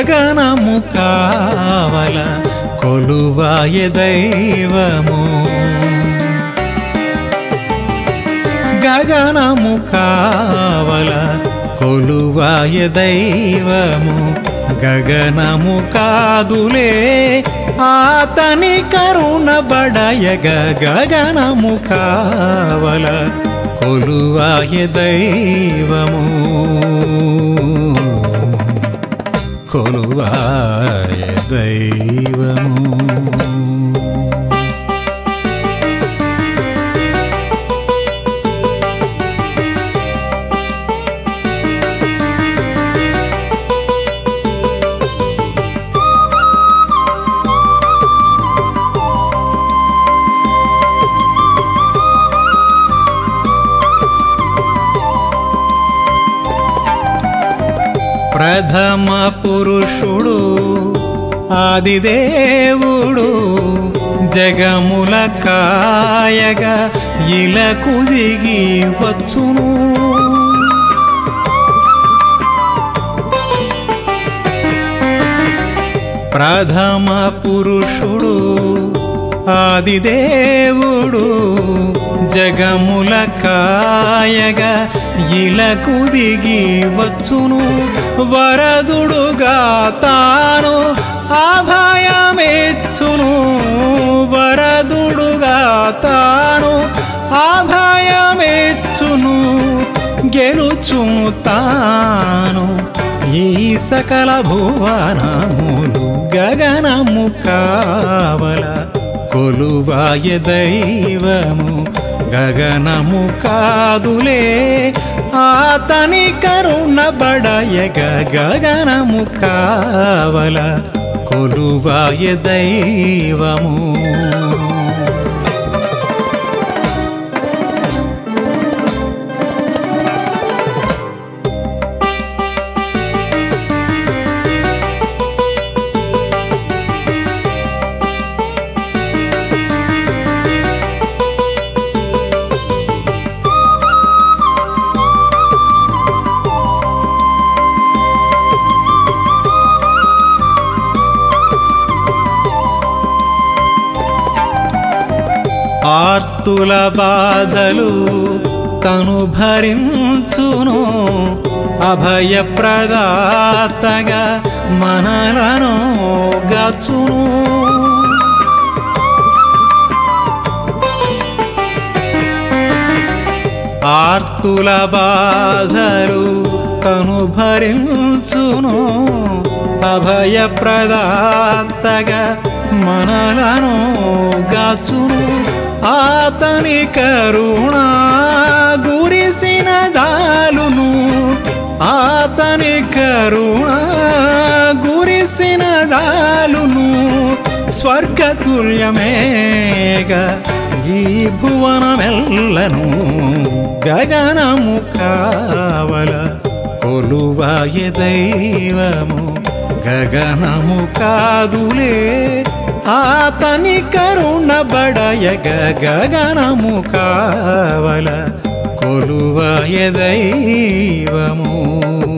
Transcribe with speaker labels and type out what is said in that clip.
Speaker 1: గగనము కావల కొలువాయ దైవము గగనము కావల కొలువాయ దైవము గగనము కాదులే ఆతని కరుణ బడయగ గగనము కావల కొలువాయ దైవము కొలువాయ దైవము ప్రథమ పురుషుడు ఆదిదేవుడు జగముల కాయగా ఇలకు దిగి వచ్చును ప్రథమ పురుషుడు ఆదిదేవుడు జగముల కాయగా ఇలకు దిగి వచ్చును వరదుడుగా తాను అభయమెచ్చును వరదుడుగా తాను అభయమెచ్చును గెలుచును తాను ఈ సకల భువనములు గగనము కావల కొలువాయ దైవము గగనము కాదులే ఆతని కరుణ బడయగ గగనము కావల కొలువాయ దైవము ఆర్తుల బాధలు తను భరించును అభయప్రదాతగా మనలను గచును ఆర్తుల బాధలు తను భరించును అభయప్రదాతగా మనలను గాచును ఆతని కరుణ గురిసిన దాలును ఆతని కరుణ గురిసిన దాలును స్వర్గతుల్యమేగా ఈ భువనమెల్లను గగనము కావల కొలువాయ దైవము గగనము కాదులే ఆతని కరుణ బడయగ గగనము కావల కొలువాయ దైవము